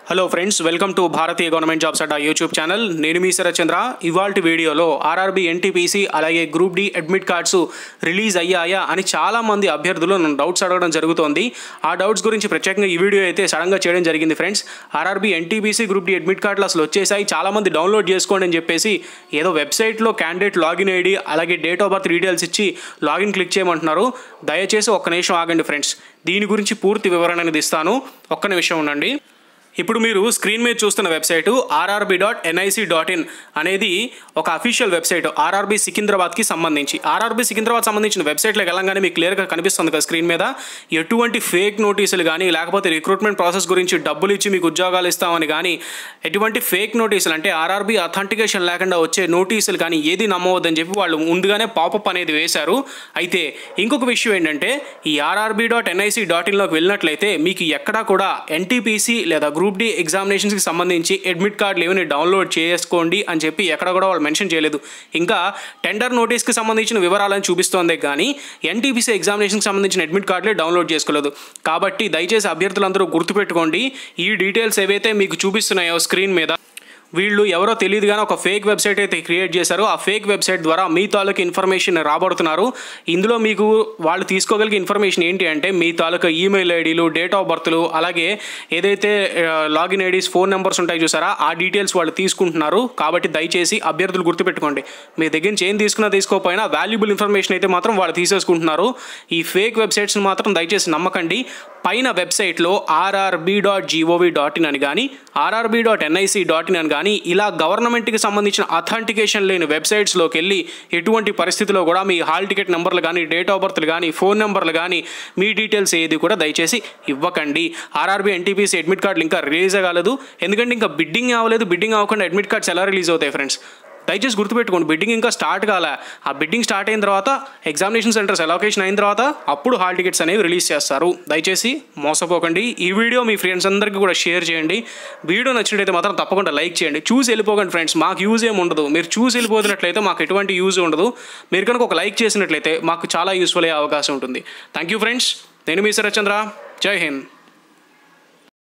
hello friends welcome to Bharatiya government jobs Adda YouTube channel నేను మీ శరత్చంద్ర ఇవాల్టి వీడియోలో ఆర్ఆర్బీ ఎన్టీపీసీ అలాగే group D admit cards release అయ్యాయా అని చాలామంది అభ్యర్థులు నన్ను డౌట్స్ అడగడం జరుగుతోంది ఆ డౌట్స్ గురించి ప్రత్యేకంగా ఈ వీడియో అయితే సడన్గా చేయడం జరిగింది friends RRB NTPC group D admit కార్డులు అసలు వచ్చేసాయి చాలామంది డౌన్లోడ్ చేసుకోండి అని చెప్పేసి ఏదో వెబ్సైట్లో క్యాండిడేట్ లాగిన్ ఐడి అలాగే డేట్ ఆఫ్ బర్త్ డీటెయిల్స్ ఇచ్చి లాగిన్ క్లిక్ చేయమంటున్నారు దయచేసి ఒక్క నిమిషం ఆగండి ఫ్రెండ్స్ దీని గురించి పూర్తి వివరణ అనేది ఇస్తాను ఒక్క నిమిషం ఉండండి ఇప్పుడు మీరు స్క్రీన్ మీద చూస్తున్న website RRB dot NIC dot in అనేది ఒక అఫీషియల్ వెబ్సైట్ ఆర్ఆర్బి సికింద్రాబాద్కి సంబంధించి ఆర్ఆర్బి సికింద్రాబాద్ సంబంధించిన వెబ్సైట్లోకి వెళ్ళంగానే మీకు క్లియర్గా కనిపిస్తుంది కదా స్క్రీన్ మీద ఎటువంటి ఫేక్ నోటీసులు కానీ లేకపోతే రిక్రూట్మెంట్ ప్రాసెస్ గురించి డబ్బులు ఇచ్చి మీకు ఉద్యోగాలు ఇస్తామని కానీ ఎటువంటి ఫేక్ నోటీసులు అంటే ఆర్ఆర్బి అథెంటికేషన్ లేకుండా వచ్చే నోటీసులు కానీ ఏది నమ్మవద్దని చెప్పి వాళ్ళు ముందుగానే పాపప్ అనేది వేశారు అయితే ఇంకొక విషయం ఏంటంటే ఈ ఆర్ఆర్బి డాట్ ఎన్ఐసి డాట్ ఇన్లోకి వెళ్ళినట్లయితే మీకు ఎక్కడా కూడా ఎన్టీపీసీ లేదా గ్రూప్ డి ఎగ్జామినేషన్స్కి సంబంధించి అడ్మిట్ కార్డులు ఏమైనా డౌన్లోడ్ చేసుకోండి అని చెప్పి ఎక్కడ కూడా వాళ్ళు మెన్షన్ చేయలేదు ఇంకా టెండర్ నోటీస్కి సంబంధించిన వివరాలను చూపిస్తోందే కానీ ఎన్టీపీసీ ఎగ్జామినేషన్కి సంబంధించిన అడ్మిట్ కార్డులే డౌన్లోడ్ చేసుకోలేదు కాబట్టి దయచేసి అభ్యర్థులందరూ గుర్తుపెట్టుకోండి ఈ డీటెయిల్స్ ఏవైతే మీకు చూపిస్తున్నాయో స్క్రీన్ మీద వీళ్ళు ఎవరో తెలియదు కానీ ఒక ఫేక్ వెబ్సైట్ అయితే క్రియేట్ చేశారు ఆ ఫేక్ వెబ్సైట్ ద్వారా మీ తాలూకు ఇన్ఫర్మేషన్ రాబడుతున్నారు ఇందులో మీకు వాళ్ళు తీసుకోగలిగే ఇన్ఫర్మేషన్ ఏంటి అంటే మీ తాలూకా ఈమెయిల్ ఐడీలు డేట్ ఆఫ్ బర్త్లు అలాగే ఏదైతే లాగిన్ ఐడీస్ ఫోన్ నెంబర్స్ ఉంటాయి చూసారా ఆ డీటెయిల్స్ వాళ్ళు తీసుకుంటున్నారు కాబట్టి దయచేసి అభ్యర్థులు గుర్తుపెట్టుకోండి మీ దగ్గర నుంచి ఏం తీసుకున్నా తీసుకోకపోయినా వాల్యుబుల్ ఇన్ఫర్మేషన్ అయితే మాత్రం వాళ్ళు తీసేసుకుంటున్నారు ఈ ఫేక్ వెబ్సైట్స్ని మాత్రం దయచేసి నమ్మకండి పైన వెబ్సైట్లో RRB dot GOV dot in అని కానీ RRB dot NIC dot in అని కానీ ఇలా గవర్నమెంట్కి సంబంధించిన అథెంటికేషన్ లేని వెబ్సైట్స్లోకి వెళ్ళి ఎటువంటి పరిస్థితిలో కూడా మీ హాల్ టికెట్ నెంబర్లు కానీ డేట్ ఆఫ్ బర్త్లు కానీ ఫోన్ నెంబర్లు కానీ మీ డీటెయిల్స్ ఏది కూడా దయచేసి ఇవ్వకండి ఆర్ఆర్బీ ఎన్టీపీసీ అడ్మిట్ కార్డులు ఇంకా రిలీజ్ అవ్వలేదు ఎందుకంటే ఇంకా బిడ్డింగ్ అవ్వలేదు బిడ్డింగ్ అవ్వకుండా అడ్మిట్ కార్డ్స్ ఎలా రిలీజ్ అవుతాయి ఫ్రెండ్స్ దయచేసి గుర్తుపెట్టుకోండి బిడ్డింగ్ ఇంకా స్టార్ట్ కాలే ఆ బిడ్డింగ్ స్టార్ట్ అయిన తర్వాత ఎగ్జామినేషన్ సెంటర్స్ అలొకేషన్ అయిన తర్వాత అప్పుడు హాల్ టికెట్స్ అనేవి రిలీజ్ చేస్తారు దయచేసి మోసపోకండి ఈ వీడియో మీ ఫ్రెండ్స్ అందరికీ కూడా షేర్ చేయండి వీడియో నచ్చినట్లయితే మాత్రం తప్పకుండా లైక్ చేయండి చూసి వెళ్ళిపోకండి ఫ్రెండ్స్ మాకు యూజ్ ఏమి ఉండదు మీరు చూసి వెళ్ళిపోతున్నట్లయితే మాకు ఎటువంటి యూజ్ ఉండదు మీరు కనుక ఒక లైక్ చేసినట్లయితే మాకు చాలా యూస్ఫుల్ అయ్యే అవకాశం ఉంటుంది థ్యాంక్ యూ ఫ్రెండ్స్ నేను మీ శరత్చంద్ర జై హింద్